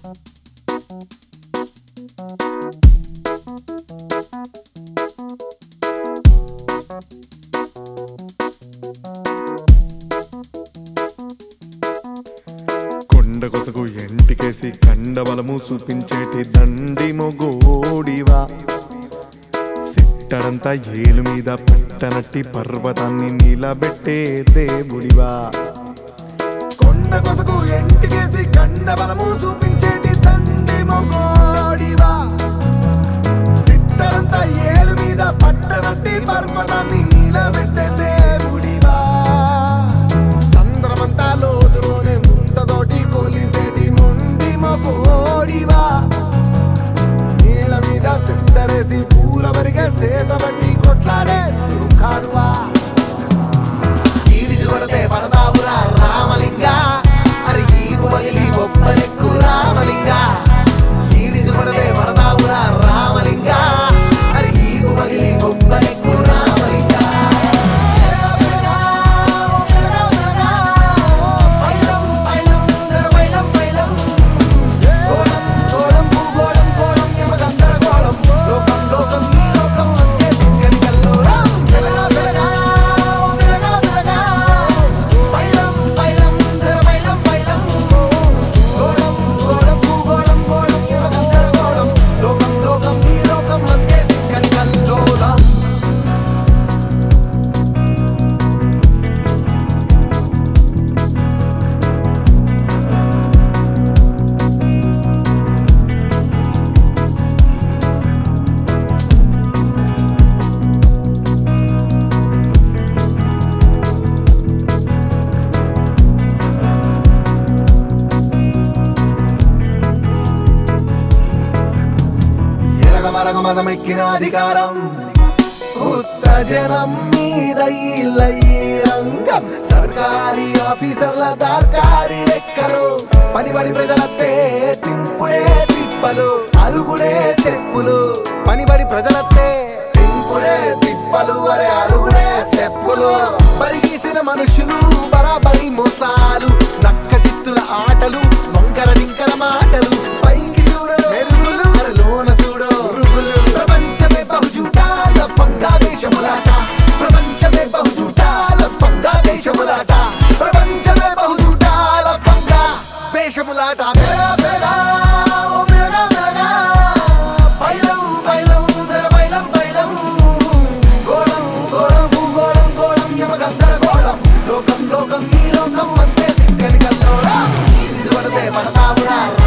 కొండ కొసకు ఎంటికేసి కండబలము చూపించేటి దండి మొగోడివా సిట్టడంతా ఏలు మీద పట్టనట్టి పర్వతాన్ని నిలబెట్టే దేవుడివా కొండ కొసకు ఎంటికేసి కండబలము చూపించేటి దండి మొగోడివా సిట్టడంతా ఏలు మీద పట్టనట్టి పర్వతాన్ని నిలబెట్టే దేవుడివా సంద్రమంతా లోతులోనే ముంతతోటి కొలిసేటి మొండి మపోడివా నీళ్ళ మీద సిద్ధరేసి పూల వరిగే సేత బట్టి కొట్లాడే కాడువా ఈడిచి కొడితే పడదావురా రామలింగ అరి ఈపు పగిలి బొబ్బలెక్కు రామలింగ ఈడిచి కొడితే పడదావురా రామలింగ అరి ఈపు పగిలి బొబ్బలెక్కు రామలింగ లోకం ఎరగమరగ మదమెక్కిన అధికారం ఉత్తజనం మీద ఇళ్ళ ఈ రంగం సర్కారీ ఆఫీసర్ల దార్కారి లెక్కలు పని పని ప్రజలత్తే తింపుడే తిప్పలు అరుగుడే చెప్పులు పని పడి ప్రజలత్తే తింపుడే తిప్పలు అరే అరుగుడే చెప్పులు పరిగీసిన మనుషులు బరాబరి మోసాలు నక్క చిత్తుల ఆటలు వంకర డింకర మాటలు పైకి చూడు మెరుగులు అరే లోన చూడు పురుగులు ప్రపంచమే బహుజూటాల ఫంగా వేషములాట ప్రపంచమే బహుజూటాల ఫంగా వేషములాట ప్రపంచమే బహుజూటాల ఫంగా వేషములాట మెరగా మెరగా ఓ మెరగా మెరగా పైలం పైలం ధర పైలం పైలం గోళం గోళం భూగోళం గోళం యమగంధర గోళం లోకం లోకం ఈ లోకం అంతే సిక్కడి కల్లోలం ఇది కొడితే పడతావురా